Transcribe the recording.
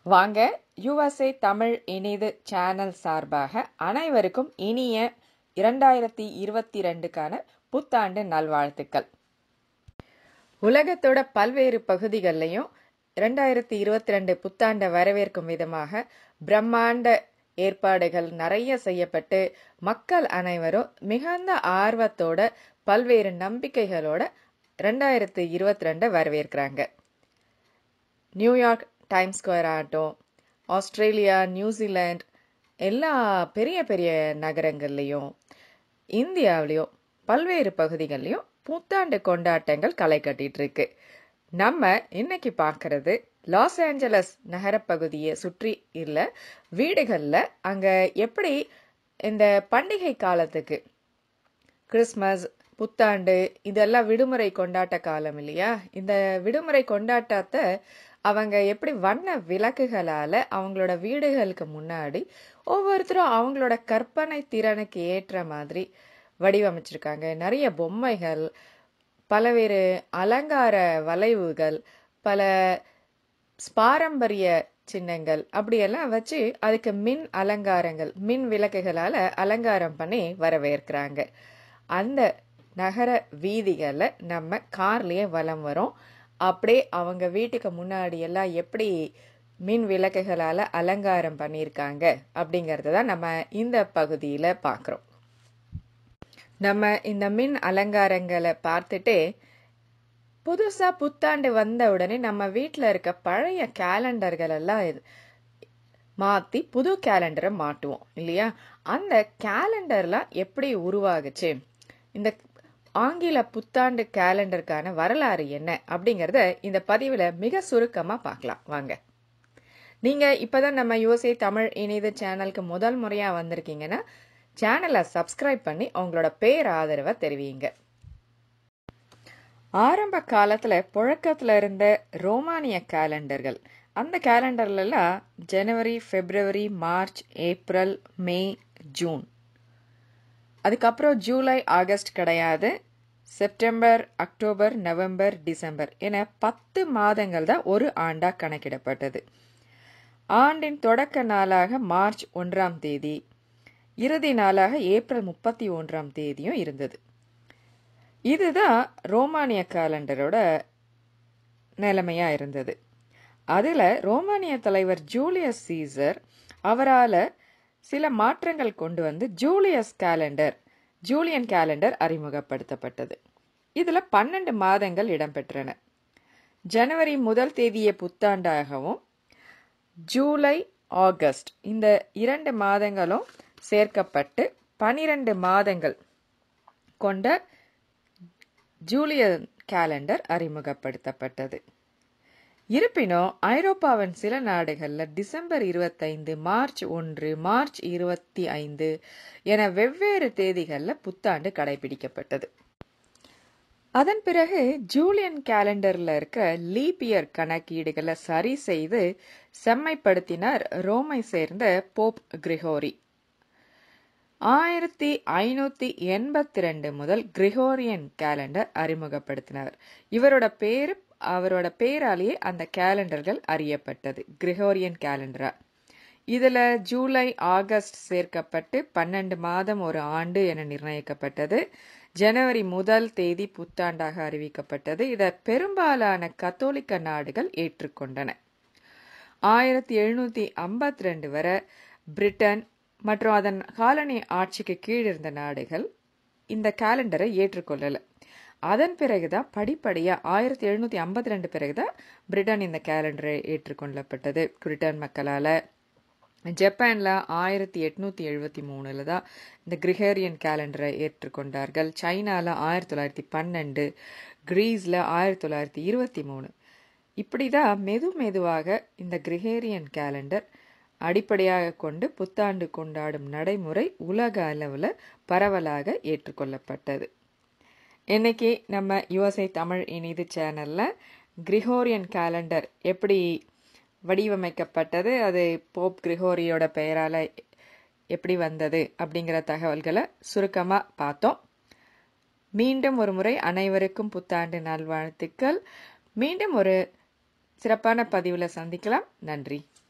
வாங்க யுஎஸ்ஏ தமிழ் இனிது சேனல் சார்பாக அனைவருக்கும் இனிய இரண்டாயிரத்தி இருபத்தி ரெண்டுக்கான புத்தாண்டு நல்வாழ்த்துக்கள் உலகத்தோட பல்வேறு பகுதிகள்லையும் ரெண்டாயிரத்தி இருபத்தி ரெண்டு புத்தாண்டை வரவேற்கும் விதமாக பிரம்மாண்ட ஏற்பாடுகள் நிறைய செய்யப்பட்டு மக்கள் அனைவரும் மிகுந்த ஆர்வத்தோட பல்வேறு நம்பிக்கைகளோட ரெண்டாயிரத்தி இருபத்தி ரெண்டை வரவேற்கிறாங்க நியூயார்க் டைம் ஸ்கொயர் ஆகட்டும் ஆஸ்திரேலியா நியூசிலாந்து எல்லா பெரிய பெரிய நகரங்கள்லேயும் இந்தியாவிலையும் பல்வேறு பகுதிகள்லையும் புத்தாண்டு கொண்டாட்டங்கள் களை கட்டிட்டு இருக்கு நம்ம இன்னைக்கு பார்க்கறது லாஸ் ஏஞ்சலஸ் நகரப்பகுதியை சுற்றி இல்லை வீடுகளில் அங்கே எப்படி இந்த பண்டிகை காலத்துக்கு கிறிஸ்மஸ் புத்தாண்டு இதெல்லாம் விடுமுறை கொண்டாட்ட காலம் இல்லையா இந்த விடுமுறை கொண்டாட்டத்தை அவங்க எப்படி வண்ண விளக்குகளால் அவங்களோட வீடுகளுக்கு முன்னாடி ஒவ்வொருத்தரும் அவங்களோட கற்பனை திறனுக்கு ஏற்ற மாதிரி வடிவமைச்சிருக்காங்க நிறைய பொம்மைகள் பலவேறு அலங்கார வளைவுகள் பல பாரம்பரிய சின்னங்கள் அப்படியெல்லாம் வச்சு அதுக்கு மின் அலங்காரங்கள் மின் விளக்குகளால் அலங்காரம் பண்ணி வரவேற்கிறாங்க அந்த நகர வீதிகளில் நம்ம கார்லேயே வலம் வரோம் அப்படியே அவங்க வீட்டுக்கு முன்னாடி எல்லாம் எப்படி மின் விளக்குகளால் அலங்காரம் பண்ணியிருக்காங்க அப்படிங்கிறத தான் நம்ம இந்த பகுதியில் பார்க்குறோம் நம்ம இந்த மின் அலங்காரங்களை பார்த்துட்டே புதுசாக புத்தாண்டு வந்த உடனே நம்ம வீட்டில் இருக்க பழைய கேலண்டர்கள் எல்லாம் மாற்றி புது கேலண்டரை மாட்டுவோம் இல்லையா அந்த கேலண்டர்லாம் எப்படி உருவாகுச்சு இந்த ஆங்கில புத்தாண்டு கேலண்டருக்கான வரலாறு என்ன அப்படிங்கிறத இந்த பதிவில் மிக சுருக்கமாக பார்க்கலாம் வாங்க நீங்கள் இப்போ தான் நம்ம யுஎஸ்ஏ தமிழ் இணைது சேனலுக்கு முதல் முறையாக வந்திருக்கீங்கன்னா சேனலை சப்ஸ்கிரைப் பண்ணி உங்களோட பேர் ஆதரவை தெரிவிங்க ஆரம்ப காலத்தில் புழக்கத்தில் இருந்த ரோமானிய கேலண்டர்கள் அந்த கேலண்டர்லலாம் ஜனவரி பிப்ரவரி மார்ச் ஏப்ரல் மே ஜூன் அதுக்கப்புறம் ஜூலை ஆகஸ்ட் கிடையாது செப்டம்பர் அக்டோபர் நவம்பர் டிசம்பர் என பத்து மாதங்கள் தான் ஒரு ஆண்டாக கணக்கிடப்பட்டது ஆண்டின் தொடக்க நாளாக மார்ச் ஒன்றாம் தேதி இறுதி நாளாக ஏப்ரல் முப்பத்தி ஒன்றாம் தேதியும் இருந்தது இதுதான் ரோமானிய கேலண்டரோட நிலைமையாக இருந்தது அதில் ரோமானிய தலைவர் ஜூலியஸ் சீசர் அவரால் சில மாற்றங்கள் கொண்டு வந்து ஜூலியஸ் கேலண்டர் ஜூலியன் கேலண்டர் அறிமுகப்படுத்தப்பட்டது இதில் பன்னெண்டு மாதங்கள் இடம்பெற்றன ஜனவரி முதல் தேதியை புத்தாண்டாகவும் ஜூலை ஆகஸ்ட் இந்த இரண்டு மாதங்களும் சேர்க்கப்பட்டு பனிரெண்டு மாதங்கள் கொண்ட ஜூலியன் கேலண்டர் அறிமுகப்படுத்தப்பட்டது இருப்பினும் ஐரோப்பாவின் சில நாடுகளில் டிசம்பர் இருபத்தைந்து மார்ச் ஒன்று மார்ச் இருபத்தி ஐந்து என வெவ்வேறு தேதிகளில் புத்தாண்டு கடைபிடிக்கப்பட்டது அதன் பிறகு ஜூலியன் கேலண்டரில் இருக்க லீப் இயர் கணக்கீடுகளை சரி செய்து செம்மைப்படுத்தினார் ரோமை சேர்ந்த போப் கிரிகோரி ஆயிரத்தி ஐநூற்றி எண்பத்தி ரெண்டு முதல் கிரிகோரியன் கேலண்டர் அறிமுகப்படுத்தினார் இவரோட பேர் அவரோட பேராலேயே அந்த கேலண்டர்கள் அறியப்பட்டது கிரிகோரியன் கேலண்டரா இதில் ஜூலை ஆகஸ்ட் சேர்க்கப்பட்டு பன்னெண்டு மாதம் ஒரு ஆண்டு என நிர்ணயிக்கப்பட்டது ஜனவரி முதல் தேதி புத்தாண்டாக அறிவிக்கப்பட்டது இதை பெரும்பாலான கத்தோலிக்க நாடுகள் ஏற்றுக்கொண்டன ஆயிரத்தி எழுநூற்றி ஐம்பத்தி ரெண்டு வரை பிரிட்டன் மற்றும் அதன் காலனி ஆட்சிக்கு கீழ் இருந்த நாடுகள் இந்த கேலண்டரை ஏற்றுக்கொள்ளலை அதன் பிறகுதான் படிப்படியாக ஆயிரத்தி எழுநூற்றி ஐம்பத்தி ரெண்டு பிறகுதான் பிரிட்டன் இந்த கேலண்டரை ஏற்றுக்கொள்ளப்பட்டது பிரிட்டன் மக்களால் ஜப்பானில் ஆயிரத்தி எட்நூற்றி எழுபத்தி மூணில் தான் இந்த கிரிகேரியன் கேலண்டரை ஏற்றுக்கொண்டார்கள் சைனாவில் ஆயிரத்தி தொள்ளாயிரத்தி பன்னெண்டு கிரீஸில் ஆயிரத்தி தொள்ளாயிரத்தி இருபத்தி மூணு இப்படி தான் மெது மெதுவாக இந்த கிரிகேரியன் கேலண்டர் அடிப்படையாக கொண்டு புத்தாண்டு கொண்டாடும் நடைமுறை உலக அளவில் பரவலாக ஏற்றுக்கொள்ளப்பட்டது இன்னைக்கு நம்ம யுஎஸ்ஐ தமிழ் இனிது சேனலில் கிரிகோரியன் கேலண்டர் எப்படி வடிவமைக்கப்பட்டது அது போப் கிரிகோரியோட பெயரால் எப்படி வந்தது அப்படிங்கிற தகவல்களை சுருக்கமாக பார்த்தோம் மீண்டும் ஒரு முறை அனைவருக்கும் புத்தாண்டு நல்வாழ்த்துக்கள் மீண்டும் ஒரு சிறப்பான பதிவில் சந்திக்கலாம் நன்றி